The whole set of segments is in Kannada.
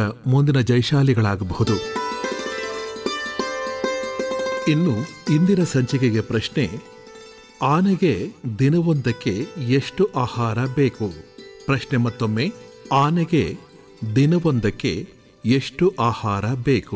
ಮುಂದಿನ ಜಯಶಾಲಿಗಳಾಗಬಹುದು ಇನ್ನು ಇಂದಿನ ಸಂಚಿಕೆಗೆ ಪ್ರಶ್ನೆ ಆನೆಗೆ ದಿನವೊಂದಕ್ಕೆ ಎಷ್ಟು ಆಹಾರ ಬೇಕು ಪ್ರಶ್ನೆ ಮತ್ತೊಮ್ಮೆ ಆನೆಗೆ ದಿನವೊಂದಕ್ಕೆ ಎಷ್ಟು ಆಹಾರ ಬೇಕು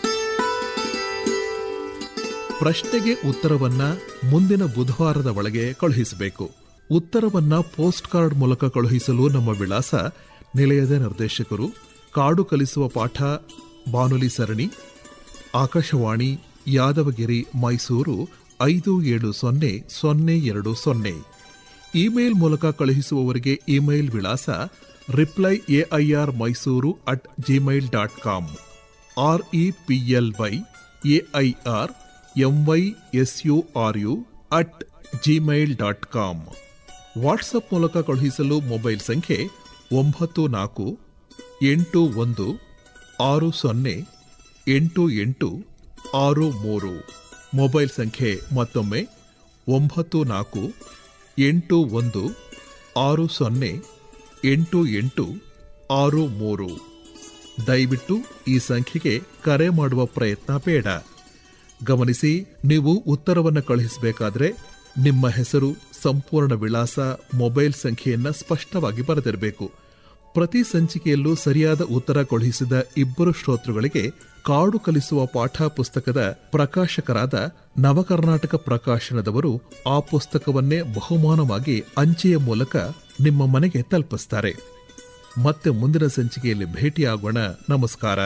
ಪ್ರಶ್ನೆಗೆ ಉತ್ತರವನ್ನ ಮುಂದಿನ ಬುಧವಾರದ ಒಳಗೆ ಕಳುಹಿಸಬೇಕು ಉತ್ತರವನ್ನ ಪೋಸ್ಟ್ ಕಾರ್ಡ್ ಮೂಲಕ ಕಳುಹಿಸಲು ನಮ್ಮ ವಿಳಾಸ ನಿಲಯದ ನಿರ್ದೇಶಕರು ಕಾಡು ಕಲಿಸುವ ಪಾಠ ಬಾನುಲಿ ಸರಣಿ ಆಕಾಶವಾಣಿ ಯಾದವಗಿರಿ ಮೈಸೂರು ಐದು ಏಳು ಸೊನ್ನೆ ಸೊನ್ನೆ ಎರಡು ಸೊನ್ನೆ ಇಮೇಲ್ ಮೂಲಕ ಕಳುಹಿಸುವವರಿಗೆ ಇಮೇಲ್ ವಿಳಾಸ reply AIR Mysuru at Gmail dot com R E P L Y AIR MY S U R U at Gmail dot com WhatsApp ಮೂಲಕ ಕಳುಹಿಸಲು ಮೊಬೈಲ್ ಸಂಖ್ಯೆ ಒಂಬತ್ತು ನಾಲ್ಕು ಎಂಟು ಒಂದು ಆರು ಸೊನ್ನೆ ಎಂಟು ಎಂಟು ಆರು ಮೂರು ಮೊಬೈಲ್ ಸಂಖ್ಯೆ ಮತ್ತೊಮ್ಮೆ ಒಂಬತ್ತು ನಾಲ್ಕು ಎಂಟು ಒಂದು ಆರು ಸೊನ್ನೆ ಎಂಟು ಎಂಟು ಆರು ಮೂರು ದಯವಿಟ್ಟು ಈ ಸಂಖ್ಯೆಗೆ ಕರೆ ಮಾಡುವ ಪ್ರಯತ್ನ ಬೇಡ ಗಮನಿಸಿ ನೀವು ಉತ್ತರವನ್ನು ಕಳುಹಿಸಬೇಕಾದ್ರೆ ನಿಮ್ಮ ಹೆಸರು ಸಂಪೂರ್ಣ ವಿಳಾಸ ಮೊಬೈಲ್ ಸಂಖ್ಯೆಯನ್ನ ಸ್ಪಷ್ಟವಾಗಿ ಬರೆದಿರಬೇಕು ಪ್ರತಿ ಸಂಚಿಕೆಯಲ್ಲೂ ಸರಿಯಾದ ಉತ್ತರ ಕಳುಹಿಸಿದ ಇಬ್ಬರು ಶ್ರೋತೃಗಳಿಗೆ ಕಾಡು ಕಲಿಸುವ ಪಾಠ ಪುಸ್ತಕದ ಪ್ರಕಾಶಕರಾದ ನವಕರ್ನಾಟಕ ಪ್ರಕಾಶನದವರು ಆ ಪುಸ್ತಕವನ್ನೇ ಬಹುಮಾನವಾಗಿ ಅಂಚೆಯ ಮೂಲಕ ನಿಮ್ಮ ಮನೆಗೆ ತಲುಪಿಸ್ತಾರೆ ಮತ್ತೆ ಮುಂದಿನ ಸಂಚಿಕೆಯಲ್ಲಿ ಭೇಟಿಯಾಗೋಣ ನಮಸ್ಕಾರ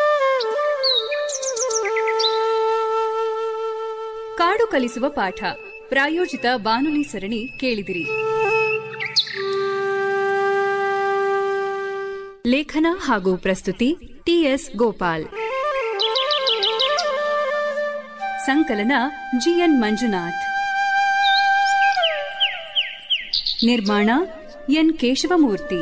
ಕಾಡು ಕಲಿಸುವ ಪಾಠ ಪ್ರಾಯೋಜಿತ ಬಾನುಲಿ ಸರಣಿ ಕೇಳಿದಿರಿ ಲೇಖನ ಹಾಗೂ ಪ್ರಸ್ತುತಿ ಟಿಎಸ್ ಗೋಪಾಲ್ ಸಂಕಲನ ಜಿಎನ್ ಮಂಜುನಾಥ್ ನಿರ್ಮಾಣ ಎನ್ ಕೇಶವಮೂರ್ತಿ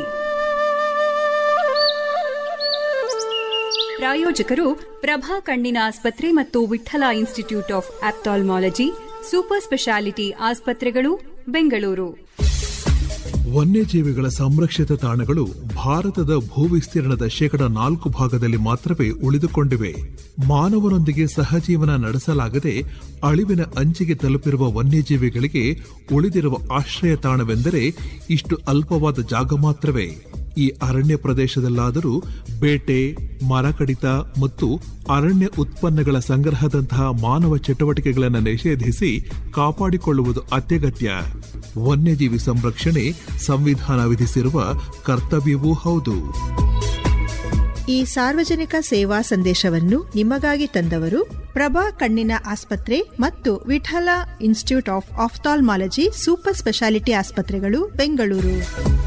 ಪ್ರಾಯೋಜಕರು ಪ್ರಭಾ ಕಣ್ಣಿನ ಆಸ್ಪತ್ರೆ ಮತ್ತು Vittala institute of ophthalmology super speciality ಆಸ್ಪತ್ರೆಗಳು ಬೆಂಗಳೂರು ವನ್ಯಜೀವಿಗಳ ಸಂರಕ್ಷಿತ ತಾಣಗಳು ಭಾರತದ ಭೂವಿಸ್ತೀರ್ಣದ ಶೇಕಡ ನಾಲ್ಕು ಭಾಗದಲ್ಲಿ ಮಾತ್ರವೇ ಉಳಿದುಕೊಂಡಿವೆ ಮಾನವನೊಂದಿಗೆ ಸಹಜೀವನ ನಡೆಸಲಾಗದೆ ಅಳಿವಿನ ಅಂಚಿಗೆ ತಲುಪಿರುವ ವನ್ಯಜೀವಿಗಳಿಗೆ ಉಳಿದಿರುವ ಆಶ್ರಯ ತಾಣವೆಂದರೆ ಇಷ್ಟು ಅಲ್ಪವಾದ ಜಾಗ ಮಾತ್ರವೇ ಈ ಅರಣ್ಯ ಪ್ರದೇಶದಲ್ಲಾದರೂ ಬೇಟೆ ಮರ ಕಡಿತ ಮತ್ತು ಅರಣ್ಯ ಉತ್ಪನ್ನಗಳ ಸಂಗ್ರಹದಂತಹ ಮಾನವ ಚಟುವಟಿಕೆಗಳನ್ನು ನಿಷೇಧಿಸಿ ಕಾಪಾಡಿಕೊಳ್ಳುವುದು ಅತ್ಯಗತ್ಯ ವನ್ಯಜೀವಿ ಸಂರಕ್ಷಣೆ ಸಂವಿಧಾನ ವಿಧಿಸಿರುವ ಕರ್ತವ್ಯವೂ ಹೌದು ಈ ಸಾರ್ವಜನಿಕ ಸೇವಾ ಸಂದೇಶವನ್ನು ನಿಮಗಾಗಿ ತಂದವರು ಪ್ರಭಾ ಕಣ್ಣಿನ ಆಸ್ಪತ್ರೆ ಮತ್ತು Vittala institute of ophthalmology super speciality ಆಸ್ಪತ್ರೆಗಳು ಬೆಂಗಳೂರು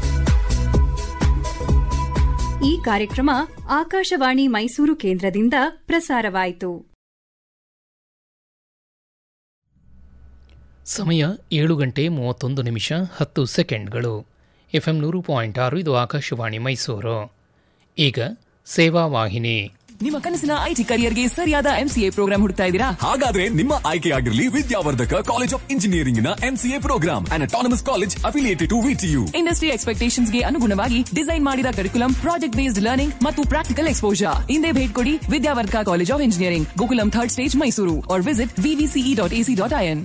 ಈ ಕಾರ್ಯಕ್ರಮ ಆಕಾಶವಾಣಿ ಮೈಸೂರು ಕೇಂದ್ರದಿಂದ ಪ್ರಸಾರವಾಯಿತು ಸಮಯ ಏಳು ಗಂಟೆ ಮೂವತ್ತೊಂದು ನಿಮಿಷ ಹತ್ತು ಸೆಕೆಂಡ್ಗಳು ಎಫ್ ಎಂ ನೂರು ಪಾಯಿಂಟ್ ಆರು ಇದು ಆಕಾಶವಾಣಿ ಮೈಸೂರು ಈಗ ಸೇವಾ ವಾಹಿನಿ ನಿಮ್ಮ ಕನಸಿನ ಐಟಿ ಕರಿಯರ್ಗೆ ಸರಿಯಾದ ಎಂಸಿಎ ಪ್ರೋಗ್ರಾಂ ಹುಡುಕ್ತಾ ಇದ್ದೀರಾ ಹಾಗಾದ್ರೆ ನಿಮ್ಮ ಆಯ್ಕೆಯಾಗಿರಲಿ ವಿದ್ಯಾವರ್ಧಕ ಕಾಲೇಜ್ ಆಫ್ ಇಂಜಿನಿಯರಿಂಗ್ ನ MCA programme and autonomous college affiliated to VTU industry expectations ಗೆ ಅನುಗುಣವಾಗಿ ಡಿಸೈನ್ ಮಾಡಿದ ಕರಿಕುಲಂ ಪ್ರಾಜೆಕ್ಟ್ ಬೇಸ್ಡ್ ಲರ್ನಿಂಗ್ ಮತ್ತು ಪ್ರಾಕ್ಟಿಕಲ್ ಎಕ್ಸ್ಪೋಜರ್ ಹಿಂದೆ ಭೇಟಿ ಕೊಡಿ Vidyavardhaka college of engineering Gokulam third stage Mysuru or visit VVCE dot AC dot IN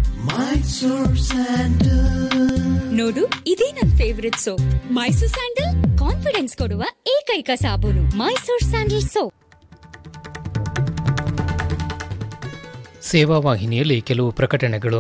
ನೋಡು ಇದೇ ನನ್ favourite soap Mysore sandal confidence ಕೊಡುವ ಏಕೈಕ ಸಾಬೂನು ಮೈಸೂರ್ ಸ್ಯಾಂಡಲ್ ಸೋಪ್ ಸೇವಾ ವಾಹಿನಿಯಲ್ಲಿ ಕೆಲವು ಪ್ರಕಟಣೆಗಳು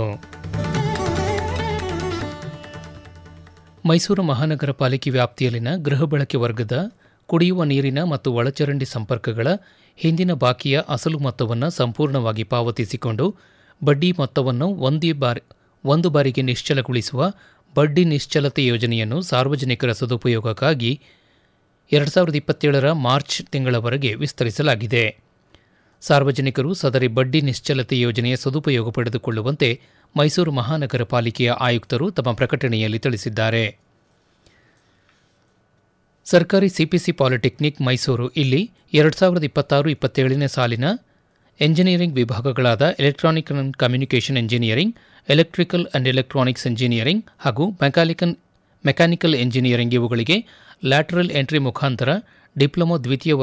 ಮೈಸೂರು ಮಹಾನಗರ ಪಾಲಿಕೆ ವ್ಯಾಪ್ತಿಯಲ್ಲಿನ ಗೃಹ ಬಳಕೆ ವರ್ಗದ ಕುಡಿಯುವ ನೀರಿನ ಮತ್ತು ಒಳಚರಂಡಿ ಸಂಪರ್ಕಗಳ ಹಿಂದಿನ ಬಾಕಿಯ ಅಸಲು ಮೊತ್ತವನ್ನು ಸಂಪೂರ್ಣವಾಗಿ ಪಾವತಿಸಿಕೊಂಡು ಬಡ್ಡಿ ಮೊತ್ತವನ್ನು ಒಂದೇ ಬಾರಿ ಒಂದು ಬಾರಿಗೆ ನಿಶ್ಚಲಗೊಳಿಸುವ ಬಡ್ಡಿ ನಿಶ್ಚಲತೆ ಯೋಜನೆಯನ್ನು ಸಾರ್ವಜನಿಕರ ಸದುಪಯೋಗಕ್ಕಾಗಿ ಎರಡು ಸಾವಿರದ ಇಪ್ಪತ್ತೇಳರ ಮಾರ್ಚ್ ತಿಂಗಳವರೆಗೆ ವಿಸ್ತರಿಸಲಾಗಿದೆ ಸಾರ್ವಜನಿಕರು ಸದರಿ ಬಡ್ಡಿ ನಿಶ್ಚಲತೆ ಯೋಜನೆಯ ಸದುಪಯೋಗ ಪಡೆದುಕೊಳ್ಳುವಂತೆ ಮೈಸೂರು ಮಹಾನಗರ ಪಾಲಿಕೆಯ ಆಯುಕ್ತರು ತಮ್ಮ ಪ್ರಕಟಣೆಯಲ್ಲಿ ತಿಳಿಸಿದ್ದಾರೆ ಸರ್ಕಾರಿ ಸಿಪಿಸಿ ಪಾಲಿಟೆಕ್ನಿಕ್ ಮೈಸೂರು ಇಲ್ಲಿ ಎರಡು ಸಾವಿರದ ಇಪ್ಪತ್ತಾರು ಇಪ್ಪತ್ತೇಳನೇ ಸಾಲಿನ ಎಂಜಿನಿಯರಿಂಗ್ ವಿಭಾಗಗಳಾದ electronic and communication engineering electrical and electronics engineering ಹಾಗೂ ಮೆಕ್ಯಾನಿಕಲ್ ಮೆಕ್ಯಾನಿಕಲ್ ಎಂಜಿನಿಯರಿಂಗ್ ಇವುಗಳಿಗೆ ಲ್ಯಾಟರಲ್ ಎಂಟ್ರಿ ಮುಖಾಂತರ ಡಿಪ್ಲೊಮೊ ದ್ವಿತೀಯ